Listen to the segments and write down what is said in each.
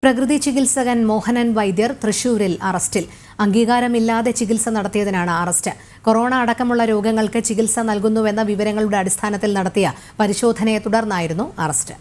പ്രകൃതി ചികിത്സകൻ മോഹനൻ വൈദ്യർ തൃശൂരിൽ അറസ്റ്റിൽ അംഗീകാരമില്ലാതെ ചികിത്സ നടത്തിയതിനാണ് അറസ്റ്റ് കൊറോണ അടക്കമുള്ള രോഗങ്ങൾക്ക് ചികിത്സ നൽകുന്നുവെന്ന വിവരങ്ങളുടെ അടിസ്ഥാനത്തിൽ നടത്തിയ പരിശോധനയെ തുടർന്നായിരുന്നു അറസ്റ്റ്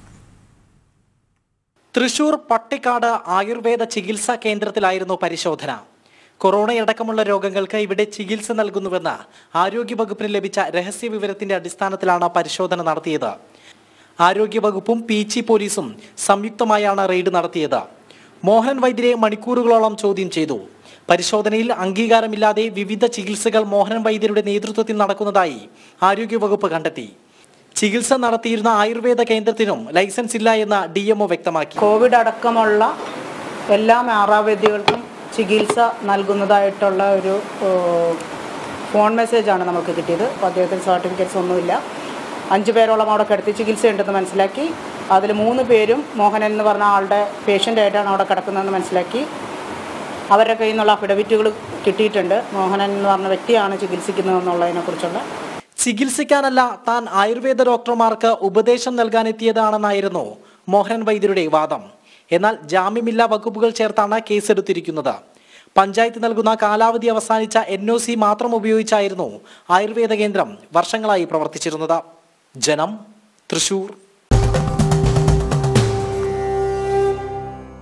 തൃശൂർ പട്ടിക്കാട് ആയുർവേദ ചികിത്സാ കേന്ദ്രത്തിലായിരുന്നു പരിശോധന കൊറോണയടക്കമുള്ള രോഗങ്ങൾക്ക് ഇവിടെ ചികിത്സ നൽകുന്നുവെന്ന് ആരോഗ്യവകുപ്പിന് ലഭിച്ച രഹസ്യ വിവരത്തിന്റെ അടിസ്ഥാനത്തിലാണ് പരിശോധന നടത്തിയത് ആരോഗ്യവകുപ്പും പീച്ചി പോലീസും സംയുക്തമായാണ് റെയ്ഡ് നടത്തിയത് മോഹൻ വൈദ്യരെ മണിക്കൂറുകളോളം ചോദ്യം ചെയ്തു പരിശോധനയിൽ അംഗീകാരമില്ലാതെ വിവിധ ചികിത്സകൾ മോഹൻ വൈദ്യരുടെ നേതൃത്വത്തിൽ നടക്കുന്നതായി ആരോഗ്യവകുപ്പ് കണ്ടെത്തി ചികിത്സ നടത്തിയിരുന്ന ആയുർവേദ കേന്ദ്രത്തിനും ലൈസൻസ് ഇല്ല എന്ന് ഡി വ്യക്തമാക്കി കോവിഡ് അടക്കമുള്ള എല്ലാ ആറാവേദ്യകൾക്കും ചികിത്സ നൽകുന്നതായിട്ടുള്ള ഒരു ഏഹ്, ഫോൺ മെസ്സേജാണ് നമുക്ക് കിട്ടിയത് അപ്പോൾ അദ്ദേഹത്തിന് സർട്ടിഫിക്കറ്റ്സ് ഒന്നുമില്ല അഞ്ച് പേരോളം അവിടെ കിടത്തി ചികിത്സയുണ്ടെന്ന് മനസ്സിലാക്കി അതിൽ മൂന്ന് പേരും മോഹനൻ എന്ന് പറഞ്ഞ ആളുടെ പേഷ്യൻ്റായിട്ടാണ് അവിടെ കിടക്കുന്നതെന്ന് മനസ്സിലാക്കി അവരുടെ കയ്യിൽ നിന്നുള്ള അഫിഡവിറ്റുകൾ കിട്ടിയിട്ടുണ്ട് മോഹനൻ എന്ന് പറഞ്ഞ വ്യക്തിയാണ് ചികിത്സിക്കുന്നതെന്നുള്ളതിനെക്കുറിച്ചുള്ള ചികിത്സിക്കാനല്ല താൻ ആയുർവേദ ഡോക്ടർമാർക്ക് ഉപദേശം നൽകാനെത്തിയതാണെന്നായിരുന്നു മോഹൻ വൈദ്യരുടെ വാദം എന്നാൽ ജാമ്യമില്ലാ വകുപ്പുകൾ ചേർത്താണ് കേസെടുത്തിരിക്കുന്നത് പഞ്ചായത്ത് നൽകുന്ന കാലാവധി അവസാനിച്ച എൻ ഒ സി മാത്രം ഉപയോഗിച്ചായിരുന്നു ആയുർവേദ കേന്ദ്രം വർഷങ്ങളായി പ്രവർത്തിച്ചിരുന്നത് ജനം തൃശൂർ